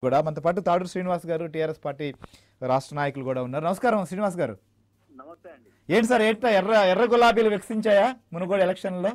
కూడా మనతో పాటు తాడూరు శ్రీనివాస్ గారు టీఆర్ఎస్ పార్టీ రాష్ట్ర నాయకులు కూడా ఉన్నారు నమస్కారం శ్రీనివాస్ గారు నమస్తే అండి ఏంటి సార్ ఏంటో ఎర్ర ఎర్ర గులాబీలు వికసించాయా మునుగోడు ఎలక్షన్లో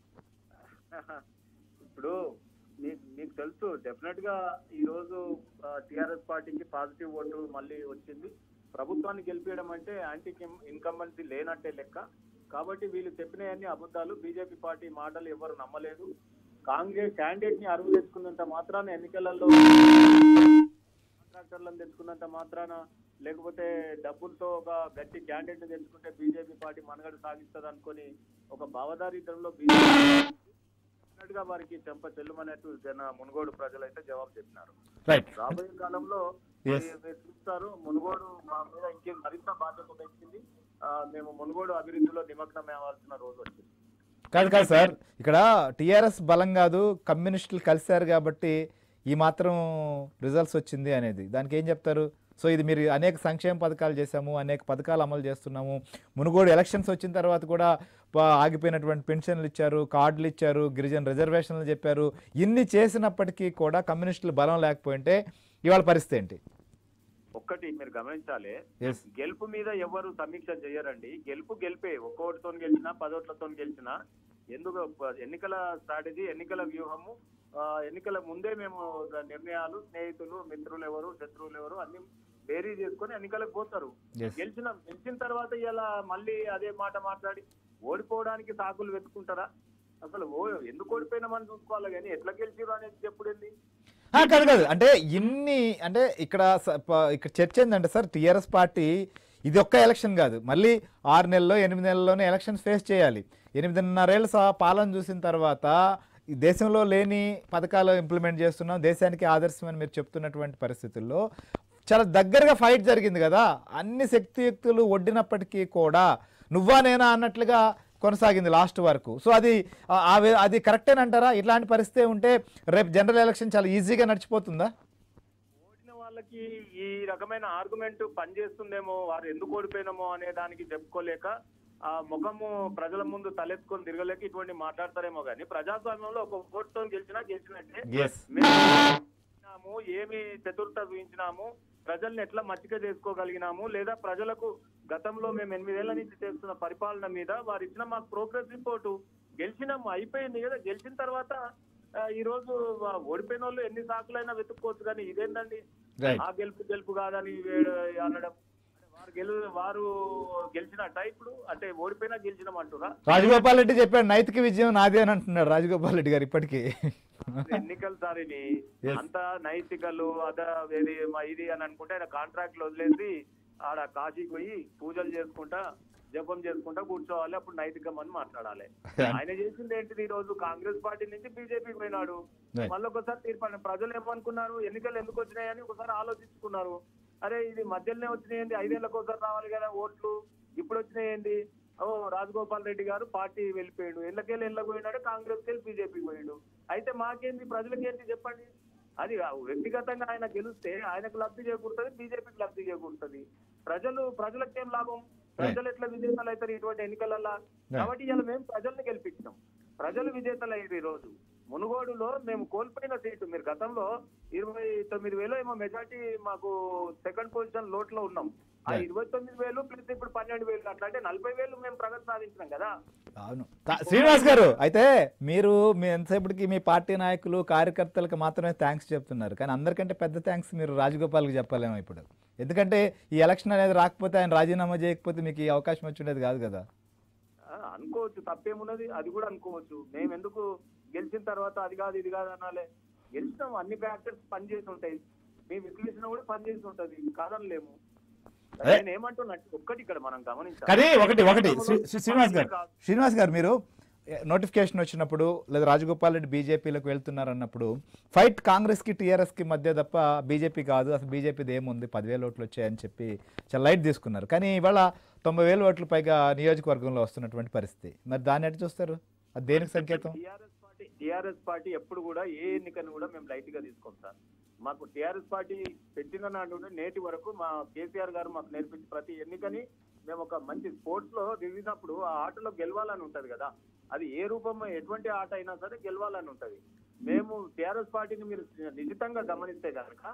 ఇప్పుడు మీకు మీకు తెలుసు డెఫినెట్ గా ఈ రోజు టిఆర్ఎస్ పార్టీకి పాజిటివ్ ఓటు మళ్ళీ వచ్చింది ప్రభుత్వాన్ని గెలిపించడం అంటే యాంటీ ఇన్కంబెన్సీ లేనట్టే లెక్క కాబట్టి వీళ్ళు చెప్పినవన్నీ అబద్ధాలు బీజేపీ పార్టీ మాటలు ఎవరు నమ్మలేదు కాంగ్రెస్ క్యాండిడేట్ ని అరువు తెచ్చుకున్నంత మాత్రాన ఎన్నికలలో కాంట్రాక్టర్లను తెచ్చుకున్నంత మాత్రాన లేకపోతే డబ్బులతో ఒక గట్టి క్యాండిడేట్ ని తెచ్చుకుంటే బీజేపీ పార్టీ మనుగడ సాగిస్తుంది అనుకొని ఒక భావదారిద్రంలో బీజేపీ గా వారికి చెంప చెల్లుమనేట్టు జన మునుగోడు ప్రజలు అయితే జవాబు చెప్పినారు రైట్ రాబోయే కాలంలో Yes. మీరు- మీరు చూస్తారు మునుగోడు మా మీద ఇంకే మరింత బాధ్యత పెంచింది ఆ, మేము మునుగోడు అభివృద్ధిలో నిమగ్నం అవ్వాల్సిన రోజు వచ్చింది కాదు కాదు సార్ ఇక్కడ టీఆర్ఎస్ బలం కాదు కమ్యూనిస్టులు కలిశారు కాబట్టి ఈ మాత్రం రిజల్ట్స్ వచ్చింది అనేది దానికి ఏం చెప్తారు సో ఇది మీరు అనేక సంక్షేమ పథకాలు చేశాము అనేక పథకాలు అమలు చేస్తున్నాము మునుగోడు ఎలక్షన్స్ వచ్చిన తర్వాత కూడా ప- ఆగిపోయినటువంటి పెన్షన్లు ఇచ్చారు కార్డులు ఇచ్చారు గిరిజన రిజర్వేషన్లు చెప్పారు ఇన్ని చేసినప్పటికీ కూడా కమ్యూనిస్టులు బలం లేకపోయింటే ఇవాళ పరిస్థితి ఏంటి ఒక్కటి మీరు గమనించాలి ఎస్ గెలుపు మీద ఎవరు సమీక్ష చేయరండి గెలుపు గెలిపే ఒక్కోటితో గెలిచినా పదోట్లతో గెలిచినా ఎందుకు ఎన్నికల స్ట్రాటజీ ఎన్నికల వ్యూహము ఆ, ఎన్నికల ముందే మేము నిర్ణయాలు స్నేహితులు మిత్రులు ఎవరు శత్రువులు ఎవరు అన్ని బేరీ చేసుకొని ఎన్నికలకు పోతారు Yes. గెలిచిన గెలిచిన తర్వాత ఇలా మళ్ళీ అదే మాట మాట్లాడి ఓడిపోవడానికి సాకులు వెతుకుంటారా అసలు ఓ ఎందుకు ఓడిపోయినామని చూసుకోవాలి కానీ ఎట్లా గెలిచిరు అనేది చెప్పుడేంది ఆ, కాదు కాదు అంటే ఇన్ని అంటే ఇక్కడ స- ప- ఇక్కడ చర్చ ఏంటంటే సార్ టీఆర్ఎస్ పార్టీ ఇది ఒక్క ఎలక్షన్ కాదు మళ్ళీ ఆరు నెలల్లో ఎనిమిది నెలల్లోనే ఎలక్షన్స్ ఫేస్ చేయాలి ఎనిమిదిన్నరేళ్ళ సహా పాలన చూసిన తర్వాత ఈ దేశంలో లేని పథకాలు ఇంప్లిమెంట్ చేస్తున్నాం దేశానికి ఆదర్శం అని మీరు చెప్తున్నటువంటి పరిస్థితుల్లో చాలా దగ్గరగా ఫైట్ జరిగింది కదా అన్ని శక్తియుక్తులు ఒడ్డినప్పటికీ కూడా నువ్వా నేనా అన్నట్లుగా కొనసాగింది లాస్ట్ వరకు సో అది ఆ- ఆ వే- అది కరెక్టేనంటారా ఇట్లాంటి పరిస్థితి ఉంటే రేపు జనరల్ ఎలక్షన్ చాలా ఈజీగా నడిచిపోతుందా ఓడిన వాళ్ళకి ఈ రకమైన ఆర్గ్యుమెంట్ పనిచేస్తుందేమో వారు ఎందుకు ఓడిపోయినామో అనే దానికి చెప్పుకోలేక ఆ ముఖము ప్రజల ముందు తలెత్తుకొని తిరగలేక ఇటువంటి మాట్లాడతారేమో కానీ ప్రజాస్వామ్యంలో ఒక ఓటుతో గెలిచినా గెలిచినట్టే ఎస్ మేము చూపించినాము, ఏమి చతుర్థ చూపించినాము ప్రజల్ని ఎట్లా మచ్చిక చేసుకోగలిగినాము లేదా ప్రజలకు గతంలో మేము ఎనిమిదేళ్ల నుంచి చేస్తున్న పరిపాలన మీద వారు ఇచ్చిన మాకు ప్రోగ్రెస్ రిపోర్టు గెలిచినాము అయిపోయింది కదా గెలిచిన తర్వాత ఆ, ఈ రోజు వా- ఓడిపోయిన వాళ్ళు ఎన్ని సాకులైనా వెతుక్కోవచ్చు కానీ ఇదేంటండి రైట్ ఆ గెలుపు గెలుపు కాదని వేడు అనడం వారు గెలు వారు గెలిచినట్ట ఇప్పుడు అంటే ఓడిపోయినా గెలిచినాం అంటురా రాజగోపాల్ రెడ్డి చెప్పాడు నైతిక విజయం నాదే అని అంటున్నాడు రాజగోపాల్ రెడ్డి గారు ఇప్పటికీ ఎన్నికల సారిని Yes. అంత నైతికలు అద వేది మా ఇది అని అనుకుంటే ఆయన కాంట్రాక్ట్లు వదిలేసి ఆడ కాశీకి పోయి పూజలు చేసుకుంటా జపం చేసుకుంటా కూర్చోవాలి అప్పుడు నైతికం అని మాట్లాడాలి ఆయన చేసింది ఏంటిది ఈ రోజు కాంగ్రెస్ పార్టీ నుంచి బీజేపీకి పోయినాడు Right. మళ్ళీ ఒకసారి తీర్పు ప్రజలు ఏమనుకున్నారు ఎన్నికలు ఎందుకు వచ్చినాయని ఒకసారి ఆలోచించుకున్నారు అరే ఇది మధ్యలోనే వచ్చినాయండి ఐదేళ్లకు ఒకసారి రావాలి కదా ఓట్లు ఇప్పుడు వచ్చినాయండి ఓ రాజగోపాల్ రెడ్డి గారు పార్టీ వెళ్ళిపోయాడు ఎల్లకెళ్ళి వెళ్ళకపోయినాడు కాంగ్రెస్ వెళ్ళి బీజేపీకి పోయాడు అయితే మాకేంది ప్రజలకేంటి చెప్పండి అది ఆ వ్యక్తిగతంగా ఆయన గెలిస్తే ఆయనకు లబ్ధి చేకూరుతుంది బీజేపీకి లబ్ధి చేకూరుతుంది ప్రజలు ప్రజలకేం లాభం ప్రజలు ఎట్లా విజేతలు అవుతారు ఇటువంటి ఎన్నికలలో కాబట్టి ఇలా మేము ప్రజల్ని గెలిపించినాం ప్రజలు విజేతలు అయ్యారు ఈ రోజు మునుగోడులో మేము కోల్పోయిన సీటు మీరు గతంలో ఇరవై తొమ్మిది వేలు ఏమో మెజార్టీ మాకు సెకండ్ పొజిషన్ లోట్లో ఉన్నాం ఆ Right. ఇరవై తొమ్మిది వేలు ప్లస్ ఇప్పుడు పన్నెండు వేలు అట్లా అంటే నలభై వేలు మేము ప్రగతి సాధించినాం కదా అవును తా- శ్రీనివాస్ గారు అయితే మీరు మీ ఎంతసేపటికి మీ పార్టీ నాయకులు కార్యకర్తలకు మాత్రమే థ్యాంక్స్ చెప్తున్నారు కానీ అందరికంటే పెద్ద థ్యాంక్స్ మీరు రాజగోపాల్కి చెప్పలేము ఇప్పుడు ఎందుకంటే ఈ ఎలక్షన్ అనేది రాకపోతే ఆయన రాజీనామా చేయకపోతే మీకు ఈ అవకాశం వచ్చి ఉండేది కాదు కదా ఆ, అనుకోవచ్చు తప్పేమున్నది అది కూడా అనుకోవచ్చు మేము ఎందుకు గెలిచిన తర్వాత అది కాదు ఇది కాదు అనాలే గెలిచినాం అన్ని ఫ్యాక్టర్స్ పనిచేసి ఉంటాయి మీ విశ్లేషణ కూడా పనిచేసి ఉంటది కాదనలేము అదే. నేను ఏమంటున్నా ఒక్కటి ఇక్కడ మనం గమనించాలి కానీ ఒకటి ఒకటి శ్రీ- శ్రీ- శ్రీనివాస్ గారు శ్రీనివాస్ గారు మీరు నోటిఫికేషన్ వచ్చినప్పుడు లేదా రాజగోపాల్ రెడ్డి బీజేపీలోకి వెళ్తున్నారు అన్నప్పుడు ఫైట్ కాంగ్రెస్కి టీఆర్ఎస్కి మధ్య తప్ప బీజేపీ కాదు అసలు బీజేపీది ఏముంది పదివేల ఓట్లు వచ్చాయని చెప్పి చాలా లైట్ తీసుకున్నారు కానీ ఇవాళ తొంభై వేల ఓట్లు పైగా నియోజకవర్గంలో వస్తున్నటువంటి పరిస్థితి మరి దాన్ని ఎట్లా చూస్తారు అది దేనికి సంకేతం టిఆర్ఎస్ పార్టీ టిఆర్ఎస్ పార్టీ ఎప్పుడు కూడా ఏ ఎన్నికను కూడా మేము లైట్ గా తీసుకోం సార్ మాకు టిఆర్ఎస్ పార్టీ పెట్టిన నాటి నుండి నేటి వరకు మా కేసీఆర్ గారు మాకు నేర్పించి ప్రతి ఎన్నికని మేము ఒక మంచి స్పోర్ట్స్ లో దిగినప్పుడు ఆ ఆటలో గెలవాలని ఉంటది కదా అది ఏ రూపం ఎటువంటి ఆట అయినా సరే గెలవాలని ఉంటది మేము టిఆర్ఎస్ పార్టీని మీరు నిశ్చితంగా గమనిస్తే కనుక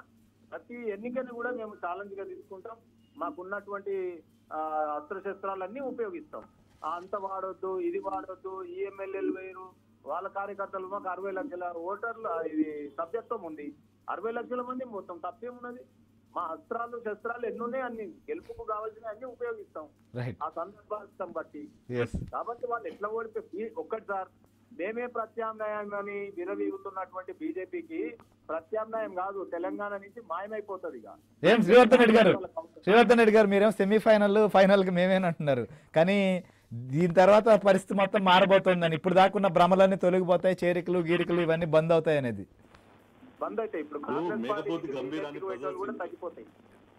ప్రతి ఎన్నికని కూడా మేము ఛాలెంజ్ గా తీసుకుంటాం మాకున్నటువంటి ఆ, అస్త్రశస్త్రాలన్నీ ఉపయోగిస్తాం ఆ, అంత వాడొద్దు ఇది వాడొద్దు ఈ ఎమ్మెల్యేలు వేరు వాళ్ళ కార్యకర్తలు మాకు అరవై లక్షల ఓటర్లు ఆ, ఇది సభ్యత్వం ఉంది అరవై లక్షల మంది మొత్తం తప్పేమున్నది మా అస్త్రాలు శస్త్రాలు ఎన్ని ఉన్నాయి అన్ని గెలుపుకు కావాల్సిన అన్ని ఉపయోగిస్తాం రైట్ ఆ సందర్భాన్ని బట్టి ఎస్ కాబట్టి వాళ్ళు ఎట్లా ఓడిపోయి ఒక్కటి సార్ మేమే ప్రత్యామ్నాయం అని విరవీగుతున్నటువంటి బీజేపీకి ప్రత్యామ్నాయం కాదు తెలంగాణ నుంచి మాయమైపోతుంది ఇక ఏం శ్రీవర్ధన్ రెడ్డి గారు శ్రీవర్ధన్ రెడ్డి గారు మీరేం సెమీఫైనల్ ఫైనల్ కి మేమేనంటున్నారు కానీ దీని తర్వాత పరిస్థితి మొత్తం మారబోతోందని ఇప్పుడు దాకున్న భ్రమలన్నీ తొలగిపోతాయి చేరికలు గీరికలు ఇవన్నీ బంద్ అవుతాయి అనేది బంద్ అయితే ఇప్పుడు ఓ, కాంగ్రెస్ మేకపోతు పార్టీకి గంభీరాన్ని బీజేపీకి పోయేటోళ్ళు కూడా ప్రదర్శించింది. తగ్గిపోతాయి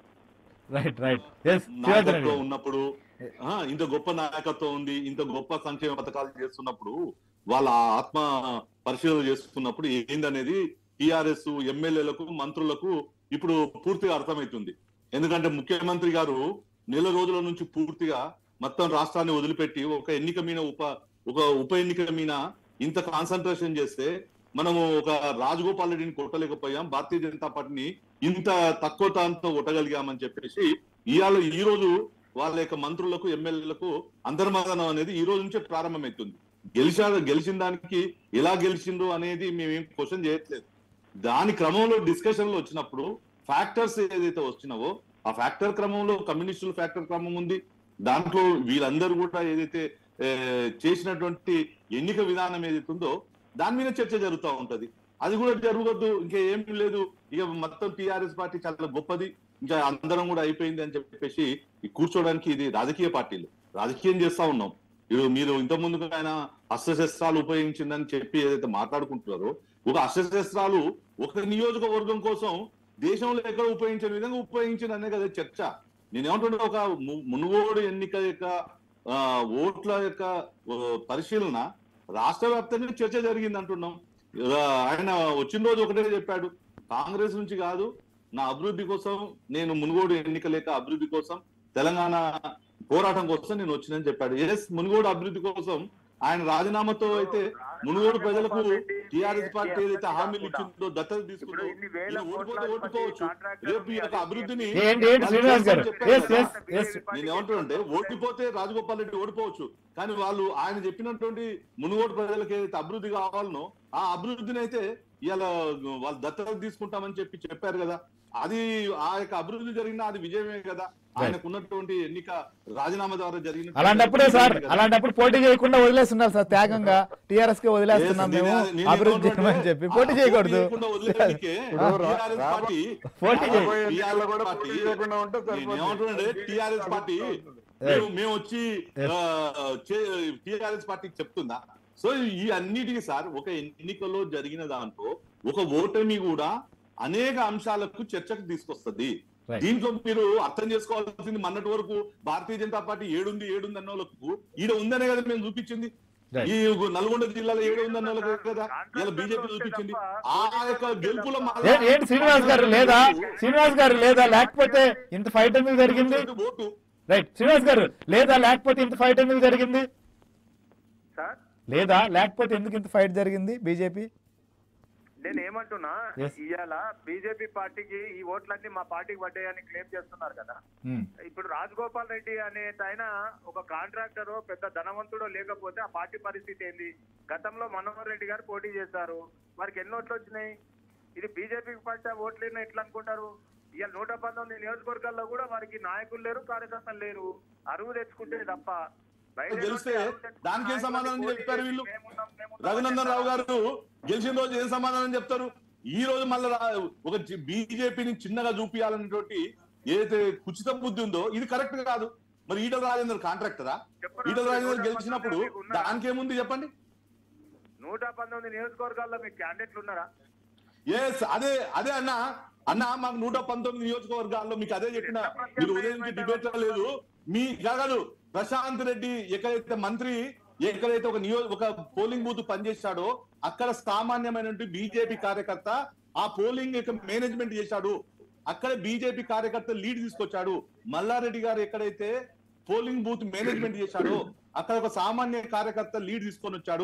right right yes Srivardhan Reddy నాయకత్వం గారు. ఉన్నప్పుడు ఆ, ఇంత గొప్ప నాయకత్వం ఉంది ఇంత గొప్ప సంక్షేమ పథకాలు చేస్తున్నప్పుడు వాళ్ళ ఆత్మ పరిశీలన చేస్తున్నప్పుడు ఏందనేది టిఆర్ఎస్ ఎమ్మెల్యేలకు మంత్రులకు ఇప్పుడు పూర్తిగా అర్థమవుతుంది ఎందుకంటే ముఖ్యమంత్రి గారు నెల రోజుల నుంచి పూర్తిగా మొత్తం రాష్ట్రాన్ని వదిలిపెట్టి ఒక ఎన్నిక మీద ఉప ఒక ఉప ఎన్నిక మీద ఇంత కాన్సన్ట్రేషన్ చేస్తే మనము ఒక రాజగోపాల్ రెడ్డిని కొట్టలేకపోయాం భారతీయ జనతా పార్టీని ఇంత తక్కువ తాంతో కొట్టగలిగామని చెప్పేసి ఇవాళ ఈ రోజు వాళ్ళ యొక్క మంత్రులకు ఎమ్మెల్యేలకు అంతర్మాదనం అనేది ఈ రోజు నుంచే ప్రారంభమవుతుంది గెలిచారు గెలిచిన దానికి ఎలా గెలిచిండ్రు అనేది మేమేం క్వశ్చన్ చేయట్లేదు దాని క్రమంలో డిస్కషన్ లో వచ్చినప్పుడు ఫ్యాక్టర్స్ ఏదైతే వచ్చినావో ఆ ఫ్యాక్టర్ క్రమంలో కమ్యూనిస్టుల ఫ్యాక్టర్ క్రమం ఉంది దాంట్లో వీళ్ళందరూ కూడా ఏదైతే ఏ, చేసినటువంటి ఎన్నిక విధానం ఏదైతే ఉందో దాని మీద చర్చ జరుగుతూ ఉంటది అది కూడా జరగద్దు ఇంకా ఏం లేదు ఇక మొత్తం టిఆర్ఎస్ పార్టీ చాలా గొప్పది ఇంకా అందరం కూడా అయిపోయింది అని చెప్పేసి ఈ కూర్చోవడానికి ఇది రాజకీయ పార్టీలు రాజకీయం చేస్తా ఉన్నాం ఇప్పుడు మీరు ఇంత ముందుకు ఆయన అస్త్రశస్త్రాలు ఉపయోగించిందని చెప్పి ఏదైతే మాట్లాడుకుంటున్నారో ఒక అస్త్రశస్త్రాలు ఒక నియోజకవర్గం కోసం దేశంలో ఎక్కడ ఉపయోగించిన విధంగా ఉపయోగించింది అనే కదా చర్చ నేనేమంటున్నా ఒక ము- మునుగోడు ఎన్నిక యొక్క ఆ, ఓట్ల యొక్క ఆ, పరిశీలన రాష్ట్ర వ్యాప్తంగా చర్చ జరిగింది అంటున్నాం ఆ, ఆయన వచ్చిన రోజు ఒకటే చెప్పాడు కాంగ్రెస్ నుంచి కాదు నా అభివృద్ధి కోసం నేను మునుగోడు ఎన్నిక లేక అభివృద్ధి కోసం తెలంగాణ పోరాటం కోసం నేను వచ్చినని చెప్పాడు ఎస్ మునుగోడు అభివృద్ధి కోసం ఆయన రాజీనామాతో అయితే మునుగోడు ప్రజలకు టిఆర్ఎస్ పార్టీ ఏదైతే హామీలు ఇచ్చిందో దత్తత ఇప్పుడు తీసుకుందో ఇన్ని వేల ఈయన ఓడిపోతే కోట్ల ఓడిపోవచ్చు కాంట్రాక్టర్ రేపు ఈ యొక్క అభివృద్ధిని ఏంటి ఏంటి శ్రీనివాస్ గారు ఎస్ ఎస్ ఎస్ నేను ఏమంటానంటే ఓడిపోతే రాజగోపాల్ రెడ్డి ఓడిపోవచ్చు కానీ వాళ్ళు ఆయన చెప్పినటువంటి మునుగోడు ప్రజలకు ఏదైతే అభివృద్ధి కావాలనో ఆ అభివృద్ధిని అయితే ఇలా వాళ్ళు దత్తత తీసుకుంటామని చెప్పి చెప్పారు కదా అది ఆ యొక్క అభివృద్ధి జరిగినా అది విజయమే కదా ఆయనకు ఉన్నటువంటి ఎన్నిక రాజీనామా ద్వారా జరిగిన అలాంటప్పుడే సార్ అలాంటప్పుడు పోటీ చేయకుండా వదిలేస్తున్నారు సార్ త్యాగంగా టిఆర్ఎస్ కి వదిలేస్తున్నాం మేము అభివృద్ధి చేయమని చెప్పి పోటీ చేయకూడదు ఇప్పుడు రా- టిఆర్ఎస్ రా- పార్టీ పోటీ చేయ- రాబోయే ఎన్నికల్లో కూడా పార్టీ పోటీ చేయకుండా ఉంటే నేను సరిపోతుంది. ఏమంటున్నానంటే టిఆర్ఎస్ పార్టీ మేము మేము వచ్చి టిఆర్ఎస్ పార్టీకి చెప్తుందా సో ఈ అన్నిటికీ సార్ ఒక ఎన్నికలో జరిగిన దాంట్లో ఒక ఓటమి కూడా అనేక అంశాలకు చర్చకు తీసుకొస్తుంది Right. దీంట్లో మీరు అర్థం చేసుకోవాల్సింది మొన్నటి వరకు భారతీయ జనతా పార్టీ ఏడుంది ఏడుంది అన్న వాళ్ళకు ఈడ ఉందనే కదా మేము చూపించింది Right. ఈ నల్గొండ జిల్లాలో ఏడు ఉంది అన్న వాళ్ళకి కదా ఇలా బీజేపీ చూపించింది ఆ యొక్క గెలుపులో మళ్ళా- ఏంటి ఏంటి శ్రీనివాస్ గారు లేదా శ్రీనివాస్ గారు లేదా లేకపోతే ఇంత ఫైట్ ఎందుకు జరిగింది ఓటు రైట్ శ్రీనివాస్ గారు లేదా లేకపోతే ఇంత ఫైట్ ఎందుకు జరిగింది సార్ లేదా లేకపోతే ఎందుకు ఇంత ఫైట్ జరిగింది బీజేపీ నేను ఏమంటున్నా Yes. ఇవాళ బీజేపీ పార్టీకి ఈ ఓట్లన్నీ మా పార్టీకి పడ్డాయని క్లెయిమ్ చేస్తున్నారు కదా ఇప్పుడు రాజగోపాల్ రెడ్డి అనే ఆయన ఒక కాంట్రాక్టర్ పెద్ద ధనవంతుడో లేకపోతే ఆ పార్టీ పరిస్థితి ఏంది గతంలో మనోహర్ రెడ్డి గారు పోటీ చేశారు వారికి ఎన్ని ఓట్లు వచ్చినాయి ఇది బీజేపీకి పడ్డ ఓట్లేనా ఎట్లా అనుకుంటారు ఇవాళ నూట పంతొమ్మిది నియోజకవర్గాల్లో కూడా వారికి నాయకులు లేరు కార్యకర్తలు లేరు అరువు తెచ్చుకుంటే తప్ప బయట గెలిస్తే నుండి అరువు తెచ్చుకున్న దానికి ఏం సమాధానం నాయకులు చెప్పారు వీళ్ళు? మేమున్నాం, మేమున్నాం రఘునందన్ రావు గారు గెలిచిన రోజు ఏం సమాధానం చెప్తారు ఈ రోజు మళ్ళీ ఒక బీజేపీని చిన్నగా చూపించాలనేటువంటి ఏదైతే కుచిత బుద్ధి ఉందో ఇది కరెక్ట్ కాదు మరి ఈటల రాజేందర్ కాంట్రాక్టరా చెప్పండి. ఈటల రాజేందర్ గెలిచినప్పుడు మీకు ఉన్నారా? దానికేముంది చెప్పండి నూట పంతొమ్మిది నియోజకవర్గాల్లో మీకు క్యాండిడేట్లు ఉన్నారా ఎస్ అదే అదే అన్న అన్న మాకు నూట పంతొమ్మిది నియోజకవర్గాల్లో మీకు అదే చెప్పిన మీరు ఉదయం నుంచి డిబేట్ లో లేదు మీ కాదు ప్రశాంత్ రెడ్డి ఎక్కడైతే మంత్రి ఎక్కడైతే ఒక నియో ఒక పోలింగ్ బూత్ పనిచేశాడో అక్కడ సామాన్యమైన బీజేపీ కార్యకర్త ఆ పోలింగ్ యొక్క మేనేజ్మెంట్ చేశాడు అక్కడ బీజేపీ కార్యకర్త లీడ్ తీసుకొచ్చాడు మల్లారెడ్డి గారు ఎక్కడైతే పోలింగ్ బూత్ మేనేజ్మెంట్ చేశాడో అక్కడ ఒక సామాన్య కార్యకర్త లీడ్ తీసుకొని వచ్చాడు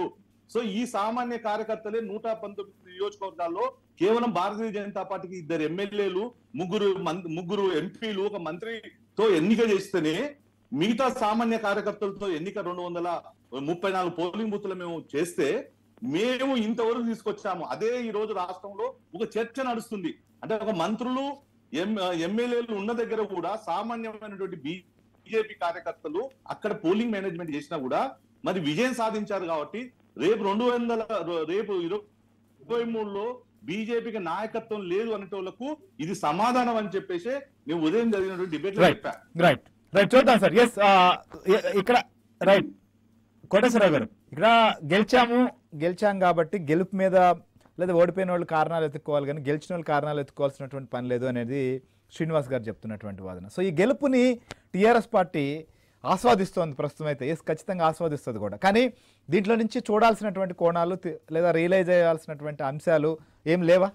సో ఈ సామాన్య కార్యకర్తలే నూట పంతొమ్మిది నియోజకవర్గాల్లో కేవలం భారతీయ జనతా పార్టీకి ఇద్దరు ఎమ్మెల్యేలు ముగ్గురు మం- ముగ్గురు ఎంపీలు ఒక మంత్రితో ఎన్నిక చేస్తేనే మిగతా సామాన్య కార్యకర్తలతో ఎన్నిక రెండు వందల ముప్పై నాలుగు పోలింగ్ బూత్లు మేము చేస్తే మేము ఇంతవరకు తీసుకొచ్చాము అదే ఈ రోజు రాష్ట్రంలో ఒక చర్చ నడుస్తుంది అంటే ఒక మంత్రులు ఎం- ఎమ్మెల్యేలు ఉన్న దగ్గర కూడా సామాన్యమైనటువంటి బీజేపీ కార్యకర్తలు అక్కడ పోలింగ్ మేనేజ్మెంట్ చేసినా కూడా మరి విజయం సాధించారు కాబట్టి రేపు రెండు వందల రేపు ఇరవై మూడులో బీజేపీకి నాయకత్వం లేదు అనేటోళ్లకు ఇది సమాధానం అని చెప్పేసి నేను ఉదయం జరిగినటువంటి డిబేట్ లో Right. చెప్పా రైట్ రైట్ చూద్దాం సార్ ఎస్ ఇక్కడ రైట్ కోటేశ్వరరావు గారు ఇక్కడ గెలిచాము గెలిచాం కాబట్టి గెలుపు మీద లేదా ఓడిపోయిన వాళ్ళు కారణాలు ఎత్తుక్కోవాలి కానీ గెలిచిన వాళ్ళు కారణాలు ఎత్తుకోవాల్సినటువంటి పని లేదు అనేది శ్రీనివాస్ గారు చెప్తున్నటువంటి వాదన సో ఈ గెలుపుని టీఆర్ఎస్ పార్టీ ఆస్వాదిస్తోంది ప్రస్తుతం అయితే ఎస్ ఖచ్చితంగా ఆస్వాదిస్తుంది కూడా కానీ దీంట్లో నుంచి చూడాల్సినటువంటి కోణాలు తి- లేదా రియలైజ్ చేయాల్సినటువంటి అంశాలు ఏం లేవా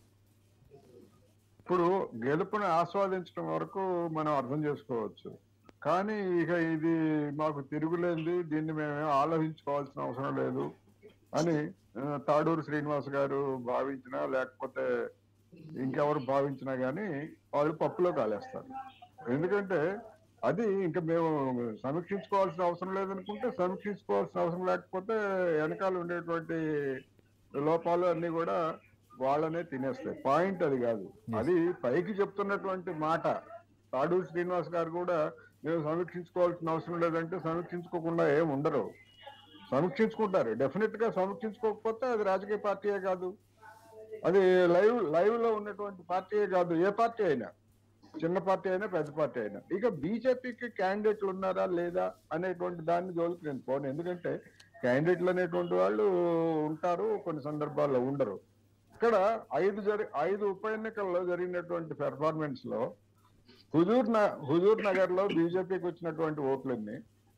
ఇప్పుడు గెలుపుని ఆస్వాదించడం వరకు మనం అర్థం చేసుకోవచ్చు కానీ ఇక ఇది మాకు తిరుగులేంది దీన్ని మేము ఆలోచించుకోవాల్సిన అవసరం లేదు అని ఆ, తాడూరు శ్రీనివాస్ గారు భావించినా లేకపోతే ఇంకెవరు భావించినా గానీ వాళ్ళు పప్పులో కాలేస్తారు ఎందుకంటే అది ఇంకా మేము సమీక్షించుకోవాల్సిన అవసరం లేదనుకుంటే సమీక్షించుకోవాల్సిన అవసరం లేకపోతే వెనకాల ఉండేటువంటి లోపాలు అన్ని కూడా వాళ్ళనే తినేస్తాయి పాయింట్ అది కాదు అది పైకి చెప్తున్నటువంటి మాట తాడూరు శ్రీనివాస్ గారు కూడా మేము సమీక్షించుకోవాల్సిన అవసరం లేదంటే సమీక్షించుకోకుండా ఏం ఉండరు సమీక్షించుకుంటారు డెఫినెట్ గా సమీక్షించుకోకపోతే అది రాజకీయ పార్టీయే కాదు అది లైవ్ లైవ్ లో ఉన్నటువంటి పార్టీయే కాదు ఏ పార్టీ అయినా చిన్న పార్టీ అయినా పెద్ద పార్టీ అయినా ఇక బీజేపీకి క్యాండిడేట్లు ఉన్నారా లేదా అనేటువంటి దాన్ని జోలికి నేను పోను ఎందుకంటే క్యాండిడేట్లు అనేటువంటి వాళ్ళు ఉంటారు కొన్ని సందర్భాల్లో ఉండరు ఇక్కడ ఐదు జరి ఐదు ఉప ఎన్నికల్లో జరిగినటువంటి పెర్ఫార్మెన్స్ లో హుజూర్ న- హుజూర్ నగర్ లో బీజేపీకి వచ్చినటువంటి ఓట్లన్నీ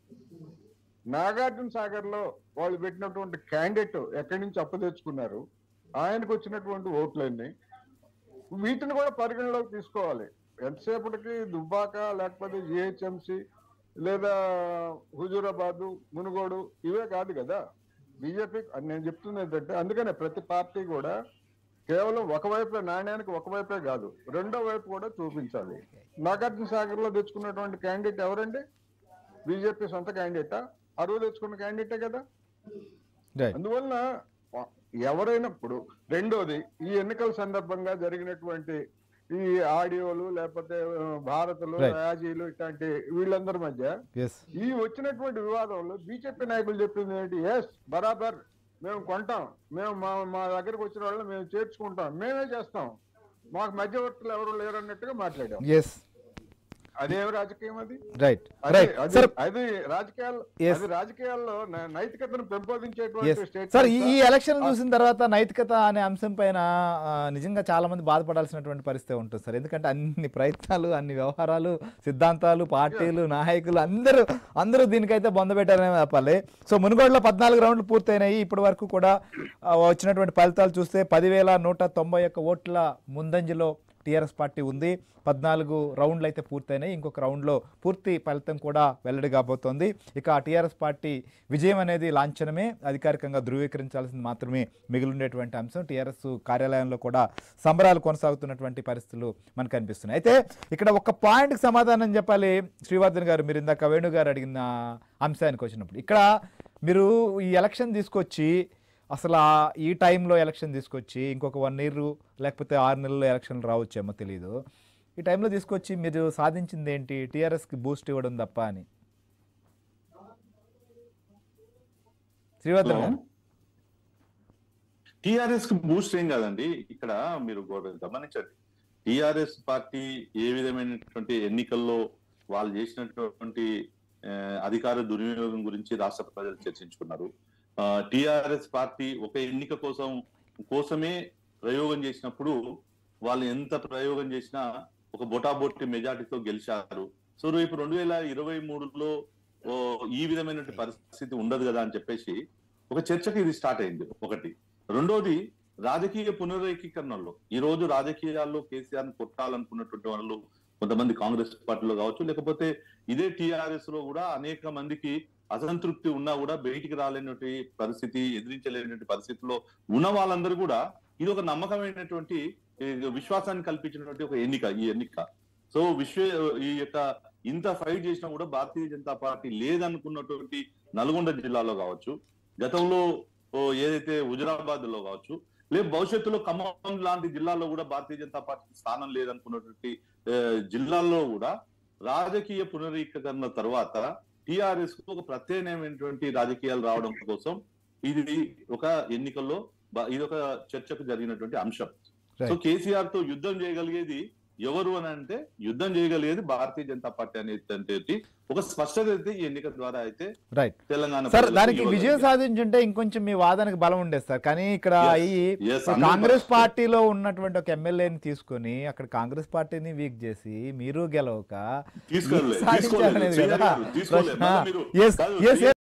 నాగార్జున సాగర్ లో వాళ్ళు పెట్టినటువంటి క్యాండిడేట్ ఎక్కడి నుంచి అప్పు తెచ్చుకున్నారు ఆయనకు వచ్చినటువంటి ఓట్లన్నీ వీటిని కూడా పరిగణలోకి తీసుకోవాలి ఎంతసేపటికి దుబ్బాక లేకపోతే జిహెచ్ఎంసి లేదా హుజూరాబాదు మునుగోడు ఇవే కాదు కదా బీజేపీ నేను చెప్తుంది ఏంటంటే అందుకనే ప్రతి పార్టీ కూడా కేవలం ఒకవైపే నాణ్యానికి ఒకవైపే కాదు రెండో వైపు కూడా చూపించాలి నాగార్జున సాగర్ లో తెచ్చుకున్నటువంటి క్యాండిడేట్ ఎవరండి బీజేపీ సొంత క్యాండిడేటా అరువు తెచ్చుకున్న క్యాండిడేటే కదా రైట్ అందువలన ఎవరైనా ఇప్పుడు రెండోది ఈ ఎన్నికల సందర్భంగా జరిగినటువంటి ఈ ఆడియోలు లేకపోతే ఆ, భారత్లు Right. రాజీలు ఇట్లాంటి వీళ్ళందరి మధ్య ఎస్ ఈ వచ్చినటువంటి వివాదంలో బీజేపీ నాయకులు చెప్పింది ఏంటి ఎస్ బరాబర్ మేము కొంటాం మేము మా మా దగ్గరకు వచ్చిన వాళ్ళని మేము చేర్చుకుంటాం మేమే చేస్తాం మాకు మధ్యవర్తులు ఎవరు లేరు అన్నట్టుగా మాట్లాడాం ఎస్ అదేం రాజకీయం అది రైట్ అది రైట్ అది సార్ అది రాజకీయాలు Yes. అది రాజకీయాల్లో న- నైతికతను ఎస్ పెంపొందించేటువంటి సార్ స్టేట్ ఈ ఎలక్షన్ చూసిన తర్వాత నైతికత అనే అంశం పైన ఆ, నిజంగా చాలా మంది బాధపడాల్సినటువంటి పరిస్థితి ఉంటుంది సార్ ఎందుకంటే అన్ని ప్రయత్నాలు అన్ని వ్యవహారాలు సిద్ధాంతాలు పార్టీలు నాయకులు అందరూ అందరూ దీనికైతే బొందబెట్టారనే చెప్పాలి సో మునుగోడులో పద్నాలుగు రౌండ్లు పూర్తయినాయి ఇప్పటి వరకు కూడా ఆ, వచ్చినటువంటి ఫలితాలు చూస్తే పదివేల నూట తొంభై ఒక్క ఓట్ల ముందంజలో టీఆర్ఎస్ పార్టీ ఉంది పద్నాలుగు రౌండ్లు అయితే పూర్తయినాయి ఇంకొక రౌండ్లో పూర్తి ఫలితం కూడా వెల్లడి కాబోతోంది ఇక ఆ టీఆర్ఎస్ పార్టీ విజయం అనేది లాంఛనమే అధికారికంగా ధృవీకరించాల్సింది మాత్రమే మిగిలిండేటువంటి అంశం టీఆర్ఎస్ కార్యాలయంలో కూడా సంబరాలు కొనసాగుతున్నటువంటి పరిస్థితులు మనకు కనిపిస్తున్నాయి అయితే ఇక్కడ ఒక పాయింట్కి సమాధానం చెప్పాలి శ్రీవర్ధన్ గారు మీరు ఇందాక వేణు గారు అడిగిన అంశానికి వచ్చినప్పుడు ఇక్కడ మీరు ఈ ఎలక్షన్ తీసుకొచ్చి అసలు ఆ ఈ టైంలో ఎలక్షన్ తీసుకొచ్చి ఇంకొక వన్ ఇయర్ లేకపోతే ఆరు నెలల్లో ఎలక్షన్లు రావచ్చేమో తెలియదు ఈ టైంలో తీసుకొచ్చి మీరు సాధించింది ఏంటి టీఆర్ఎస్కి బూస్ట్ ఇవ్వడం తప్ప అని శ్రీవర్ధన్ గారు టిఆర్ఎస్ కి బూస్ట్ ఏం కాదండి ఇక్కడ మీరు గో- గమనించండి టిఆర్ఎస్ పార్టీ ఏ విధమైనటువంటి ఎన్నికల్లో వాళ్ళు చేసినటువంటి ఆ, అధికార దుర్వినియోగం గురించి రాష్ట్ర ప్రజలు చర్చించుకున్నారు టిఆర్ఎస్ పార్టీ ఒక ఎన్నిక కోసం కోసమే ప్రయోగం చేసినప్పుడు వాళ్ళు ఎంత ప్రయోగం చేసినా ఒక బొటాబొట్టి మెజార్టీతో గెలిచారు సో రేపు రెండు వేల ఇరవై మూడులో ఓ, ఈ విధమైనటువంటి పరిస్థితి ఉండదు కదా అని చెప్పేసి ఒక చర్చకి ఇది స్టార్ట్ అయింది ఒకటి రెండోది రాజకీయ పునరేకీకరణలో ఈ రోజు రాజకీయాల్లో కేసీఆర్ ని కొట్టాలనుకున్నటువంటి వాళ్ళు కొంతమంది కాంగ్రెస్ పార్టీలో కావచ్చు లేకపోతే ఇదే టిఆర్ఎస్ లో కూడా అనేక మందికి అసంతృప్తి ఉన్నా కూడా బయటికి రాలేనటువంటి పరిస్థితి ఎదిరించలేనటువంటి పరిస్థితిలో ఉన్న వాళ్ళందరూ కూడా ఇది ఒక నమ్మకమైనటువంటి ఏ, విశ్వాసాన్ని కల్పించినటువంటి ఒక ఎన్నిక ఈ ఎన్నిక సో విశ్వ ఈ యొక్క ఇంత ఫైట్ చేసినా కూడా భారతీయ జనతా పార్టీ లేదనుకున్నటువంటి నల్గొండ జిల్లాలో కావచ్చు గతంలో ఓ ఏదైతే హుజరాబాద్ లో కావచ్చు లేదు భవిష్యత్తులో ఖమ్మం లాంటి జిల్లాల్లో కూడా భారతీయ జనతా పార్టీకి స్థానం లేదనుకున్నటువంటి ఆ, జిల్లాల్లో కూడా రాజకీయ పునరీకరణ తర్వాత టిఆర్ఎస్ కు ఒక ప్రత్యేకమైనటువంటి రాజకీయాలు రావడం కోసం ఇది ఒక ఎన్నికల్లో బ- ఇది ఒక చర్చకు జరిగినటువంటి అంశం సో Right. కేసీఆర్ తో యుద్ధం చేయగలిగేది ఎవరు అని అంటే యుద్ధం చేయగలిగేది భారతీయ జనతా పార్టీ అనేది ఒక స్పష్టత అయితే ఈ ఎన్నిక ద్వారా అయితే రైట్ తెలంగాణ సార్ ప్రజలకు దానికి విజయం ఇవ్వగలిగారు. సాధించుంటే ఇంకొంచెం మీ వాదనకి బలం ఉండేది సార్ కానీ ఇక్కడ Yes. ఈ Yes, ఇప్పుడు 100%. కాంగ్రెస్ పార్టీలో ఉన్నటువంటి ఒక ఎమ్మెల్యేని తీసుకొని అక్కడ కాంగ్రెస్ పార్టీని వీక్ చేసి మీరు గెలవక తీసుకోలే, సాధించాలనేది తీసుకోలేదు, కదా తీసుకోలేదు. ప్రశ్న మళ్ళీ మీరు- Yes, కాదు, yes, yes.